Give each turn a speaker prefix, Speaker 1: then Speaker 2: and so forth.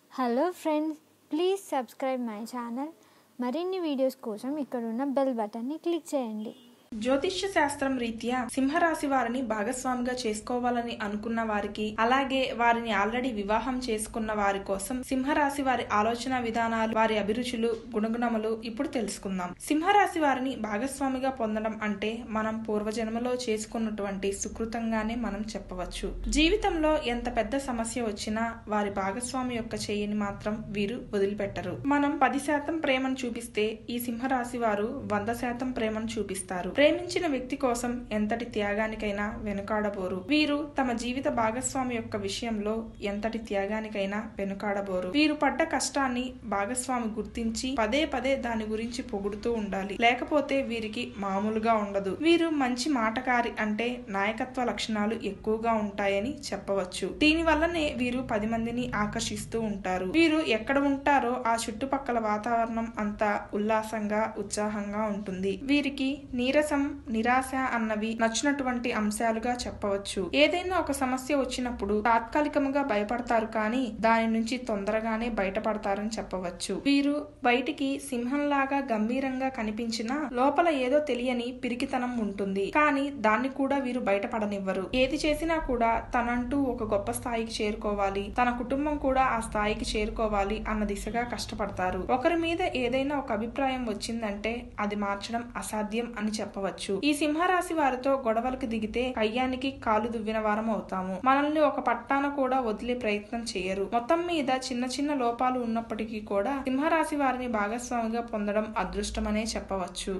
Speaker 1: hello friends please subscribe my channel మరిన్ని videos కోసం ఇక్కడున్న బెల్ బటన్ని క్లిక్ చేయండి
Speaker 2: జ్యోతిష్య శాస్త్రం రీత్యా సింహరాశి వారిని భాగస్వామిగా చేసుకోవాలని అనుకున్న వారికి అలాగే వారిని ఆల్రెడీ వివాహం చేసుకున్న వారి కోసం సింహరాశి వారి ఆలోచన విధానాలు వారి అభిరుచులు గుణగుణములు ఇప్పుడు తెలుసుకుందాం సింహరాశి వారిని భాగస్వామిగా పొందడం అంటే మనం పూర్వజన్మలో చేసుకున్నటువంటి సుకృతంగానే మనం చెప్పవచ్చు జీవితంలో ఎంత పెద్ద సమస్య వచ్చినా వారి భాగస్వామి యొక్క చెయ్యిని మాత్రం వీరు వదిలిపెట్టరు మనం పది శాతం ప్రేమను చూపిస్తే ఈ సింహరాశి వారు వంద శాతం ప్రేమను చూపిస్తారు ప్రేమించిన వ్యక్తి కోసం ఎంతటి త్యాగానికైనా వెనుకాడబోరు వీరు తమ జీవిత భాగస్వామి యొక్క విషయంలో ఎంతటి త్యాగానికైనా వెనుకాడబోరు వీరు పడ్డ కష్టాన్ని భాగస్వామి గుర్తించి పదే పదే దాని గురించి పొగుడుతూ ఉండాలి లేకపోతే వీరికి మామూలుగా ఉండదు వీరు మంచి మాటకారి అంటే నాయకత్వ లక్షణాలు ఎక్కువగా ఉంటాయని చెప్పవచ్చు దీని వల్లనే వీరు పది మందిని ఆకర్షిస్తూ ఉంటారు వీరు ఎక్కడ ఉంటారో ఆ చుట్టుపక్కల వాతావరణం అంతా ఉల్లాసంగా ఉత్సాహంగా ఉంటుంది వీరికి నీరసం నిరాశ అన్నవి నచ్చినటువంటి అంశాలుగా చెప్పవచ్చు ఏదైనా ఒక సమస్య వచ్చినప్పుడు తాత్కాలికముగా భయపడతారు కానీ దాని నుంచి తొందరగానే బయటపడతారని చెప్పవచ్చు వీరు బయటికి సింహంలాగా గంభీరంగా కనిపించినా లోపల ఏదో తెలియని పిరికితనం ఉంటుంది కానీ దాన్ని కూడా వీరు బయటపడనివ్వరు ఏది చేసినా కూడా తనంటూ ఒక గొప్ప స్థాయికి చేరుకోవాలి తన కుటుంబం కూడా ఆ స్థాయికి చేరుకోవాలి అన్న దిశగా కష్టపడతారు ఒకరి మీద ఏదైనా ఒక అభిప్రాయం వచ్చిందంటే అది మార్చడం అసాధ్యం అని చెప్పవచ్చు ఈ సింహరాశి వారితో గొడవలకు దిగితే కయ్యానికి కాలు దువ్విన వారం అవుతాము మనల్ని ఒక పట్టాన కూడా వదిలే ప్రయత్నం చేయరు మొత్తం మీద చిన్న చిన్న లోపాలు ఉన్నప్పటికీ కూడా సింహరాశి వారిని భాగస్వామిగా పొందడం అదృష్టమనే చెప్పవచ్చు